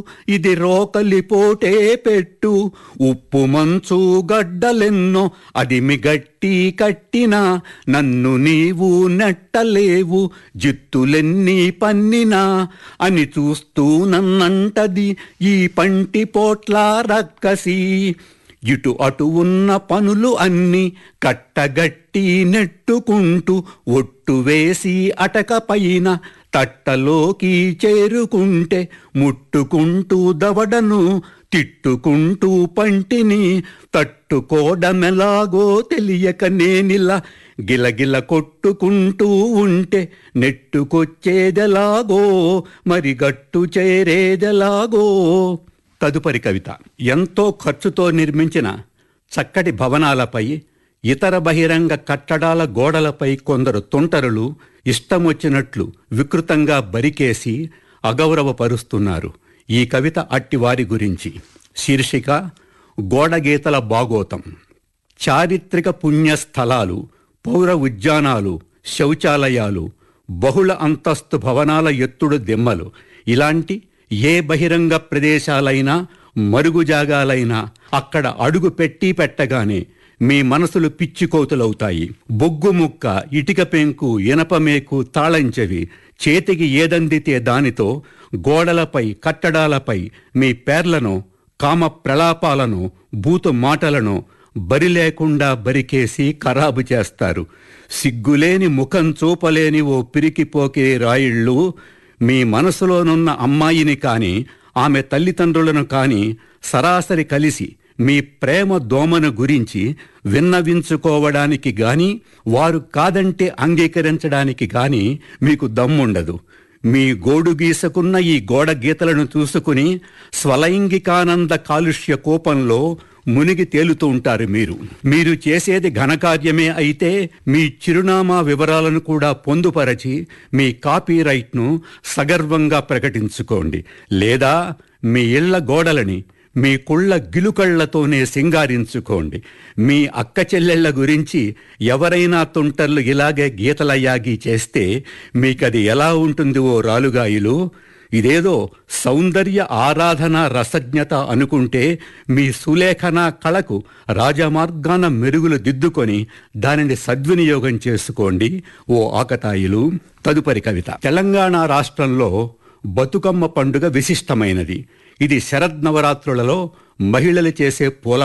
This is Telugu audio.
ఇది రోకలిపోటే పెట్టు ఉప్పు మంచు గడ్డలెన్నో అది మిగట్టి కట్టినా నన్ను నీవు నెట్టలేవు జిత్తులెన్ని పన్నినా అని చూస్తూ నన్నంటది ఈ పంటి పోట్ల రక్కసి ఇటు అటు ఉన్న పనులు అన్ని కట్టగట్టి నెట్టుకుంటూ ఒట్టు వేసి అటక పైన తట్టలోకి చేరుకుంటే ముట్టుకుంటూ దవడను తిట్టుకుంటూ పంటిని తట్టుకోవడమెలాగో తెలియక నేనిలా గిలగిల కొట్టుకుంటూ ఉంటే నెట్టుకొచ్చేదెలాగో మరి గట్టు చేరేదెలాగో తదుపరి కవిత ఎంతో ఖర్చుతో నిర్మించిన చక్కటి భవనాలపై ఇతర బహిరంగ కట్టడాల గోడలపై కొందరు తుంటరులు ఇష్టమొచ్చినట్లు వికృతంగా బరికేసి అగౌరవపరుస్తున్నారు ఈ కవిత అట్టివారి గురించి శీర్షిక గోడగీతల బాగోతం చారిత్రక పుణ్యస్థలాలు పౌర ఉద్యానాలు శౌచాలయాలు బహుళ అంతస్తు భవనాల ఎత్తుడు దిమ్మలు ఇలాంటి ఏ బహిరంగ ప్రదేశాలైనా మరుగుజాగాలైనా అక్కడ అడుగు పెట్టి పెట్టగానే మీ మనసులు పిచ్చికోతులవుతాయి బొగ్గు ముక్క ఇటిక పెంకు ఇనప మేకు తాళంచెవి చేతికి ఏదందితే దానితో గోడలపై కట్టడాలపై మీ పేర్లను కామ ప్రలాపాలను బూతు మాటలను బరి లేకుండా బరికేసి ఖరాబు చేస్తారు సిగ్గులేని ముఖం చూపలేని ఓ పిరికిపోకే రాయిళ్ళు మీ మనసులోనున్న అమ్మాయిని కాని ఆమె తల్లిదండ్రులను కాని సరాసరి కలిసి మీ ప్రేమ దోమను గురించి విన్నవించుకోవడానికి గాని వారు కాదంటే అంగీకరించడానికి గాని మీకు దమ్ముండదు మీ గోడు గీసుకున్న ఈ గోడ గీతలను చూసుకుని స్వలైంగికానంద కాలుష్య కోపంలో మునిగి తేలుతూ ఉంటారు మీరు మీరు చేసేది ఘనకార్యమే అయితే మీ చిరునామా వివరాలను కూడా పొందుపరచి మీ కాపీరైట్ను సగర్వంగా ప్రకటించుకోండి లేదా మీ ఇళ్ల గోడలని మీ కుళ్ళ గిలుకళ్లతోనే సింగారించుకోండి మీ అక్క చెల్లెళ్ల గురించి ఎవరైనా తుంటర్లు ఇలాగే గీతలయ్యాగి చేస్తే మీకది ఎలా ఉంటుంది ఓ రాలుగాయిలు ఇదేదో సౌందర్య ఆరాధన రసజ్ఞత అనుకుంటే మీ సులేఖన కళకు రాజమార్గాన మెరుగులు దిద్దుకొని దానిని సద్వినియోగం చేసుకోండి ఓ ఆకతాయిలు తదుపరి కవిత తెలంగాణ రాష్ట్రంలో బతుకమ్మ పండుగ విశిష్టమైనది ఇది శరద్ నవరాత్రులలో మహిళలు చేసే పూల